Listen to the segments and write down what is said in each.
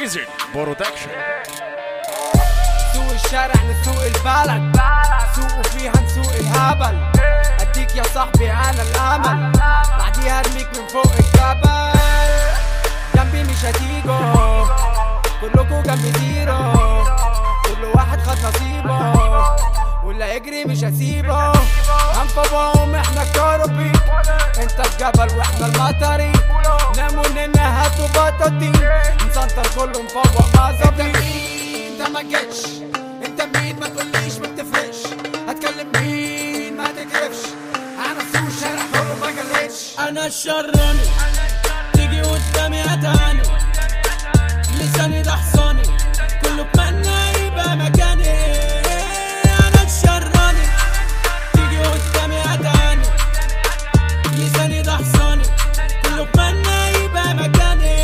ميوزك برودكشن سوق الشارع لسوق البلد سوق وفيها نسوق الهبل اديك يا صاحبي انا الامل بعديها ارميك من فوق الجبل جنبي مش هتيجوا كلكوا جنبي زيرو كل واحد خد نصيبه واللي هيجري مش هسيبه هنفضهم احنا كروبي انت الجبل واحنا المطري ناموا ننا هاتوا بطاطين نسنتر كله مفوق مظبي انت ما جيتش انت مين ما تقوليش ما بتفرقش هتكلم مين ما تكرفش انا سوق الشارع كله ما جليتش انا الشراني تيجي قدامي هتاني لساني ده حصاني كله اتمنى يبقى مكاني انا الشراني تيجي قدامي هتاني لساني ده حصاني كله اتمنى يبقى مكاني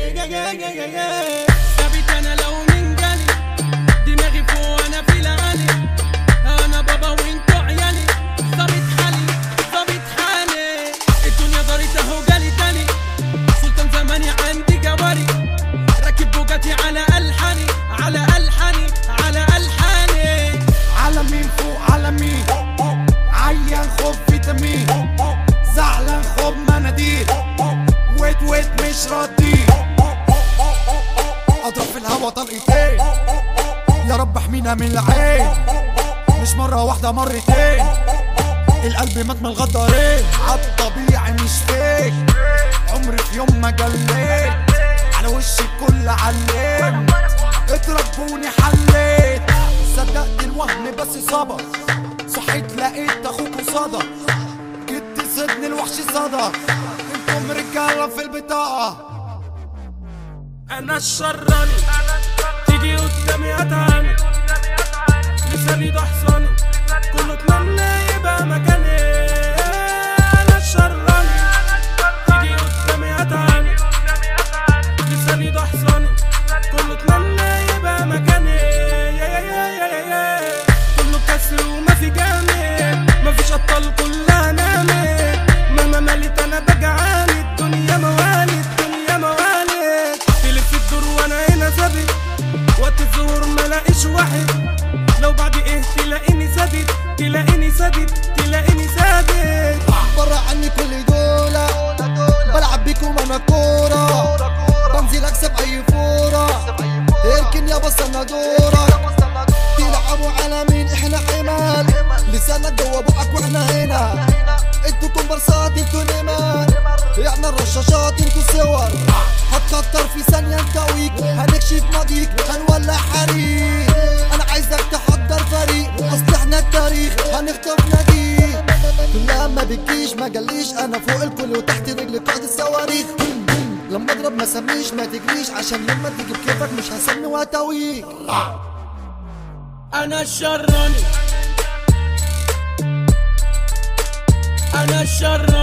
ثابت انا لو من جالي دماغي فوق انا في العالي انا بابا وانتو عيالي ظابط حالي ظابط حالي الدنيا دارت اهو جالي تاني سلطان زماني عندي جواري راكب بوجاتي على الحاني على الحاني على الحاني على مين فوق على مين عيان خوف فيتامين زعلان خوف مناديل ويت ويت مش راضي اضرب في الهوا طلقتين يا رب احمينا من العين مش مرة واحدة مرتين القلب مات من الغدارين عالطبيعي مش فيك عمري في يوم ما جليت على وشي الكل عليت اتربوني حليت صدقت الوهم بس صبر صحيت لقيت اخوك صدى جيت صدني الوحش صدى انتم رجاله في البطاقه انا الشراني تيجي قدامي هتهاني لساني ده حصاني كله اتمنى يبقى مكاني انا الشراني تيجي قدامي هتهاني لساني ده حصاني كله اتمنى يبقى مكاني يا يا يا يا يا يا كله كسر وما في جامد مفيش ابطال كلها نامت مهما مليت انا بجعاني الدنيا موالي الدنيا موالي تلف الدور وانا هنا ثابت وقت الظهور ملاقيش واحد لو بعد ايه تلاقيني ثابت تلاقيني ثابت تلاقيني ثابت برا عني كل دولة بلعب بيكم انا كورة بنزل اكسب اي فورة اركن يا بس انا دورك تلعبوا على مين احنا حمال لسانك جوا بقك واحنا هنا انتوا كومبارسات انتوا نيمان احنا الرشاشات انتوا صور هتكتر في ثانية انت ويك هنكشف ماضيك هنولع حريق انا عايزك تحضر فريق اصل احنا التاريخ هنخطف ناديك كلها ما بتجيش ما جاليش انا فوق الكل وتحت رجلي قائد الصواريخ لما اضرب ما سميش ما تجريش عشان لما تيجي بكيفك مش هسمي وهتويك انا الشراني انا الشراني